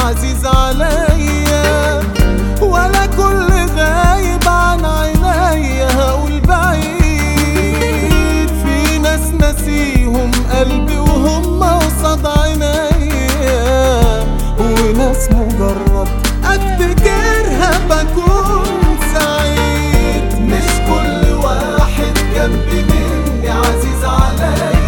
عزيز عليا ولا كل غايب عن عينيا هقول بعيد في ناس نسيهم قلبي وهم قصاد عينيا وناس مجرد افتكرها بكون سعيد مش كل واحد جنبي مني عزيز عليا